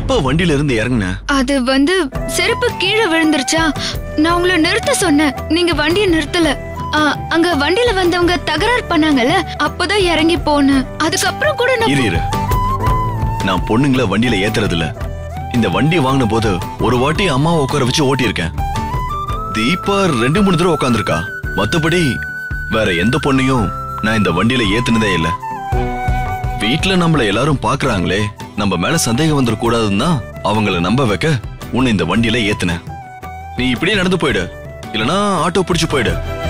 எப்ப வண்டியில இருந்து இறங்குன அது வந்து செருப்பு கீழே விழுந்துருச்சா நான் உங்களை நிறுத்த சொன்னேன் நீங்க வண்டியை நிறுத்தல ஆ, அங்க வண்டியில வந்தவங்க தகராறு பண்ணாங்கல்ல அப்பதான் இறங்கி போனேன் அதுக்கப்புறம் கூட நான் இரு இரு நான் பொண்ணுங்கள வண்டியில ஏத்துறது இல்ல இந்த வண்டி வாங்கின போது ஒரு வாட்டி அம்மாவை உட்கார வச்சு ஓட்டியிருக்கேன் தீபா ரெண்டு மூணு தடவை உட்காந்துருக்கா மத்தபடி வேற எந்த பொண்ணையும் நான் இந்த வண்டியில ஏத்துனதே இல்ல வீட்ல நம்மள எல்லாரும் பாக்குறாங்களே நம்ம மேல சந்தேகம் வந்துடக்கூடாதுன்னு தான் அவங்கள நம்ப வைக்க உன்னை இந்த வண்டியில ஏத்துனேன் நீ இப்படியே நடந்து போயிடு இல்லனா ஆட்டோ பிடிச்சு போயிடு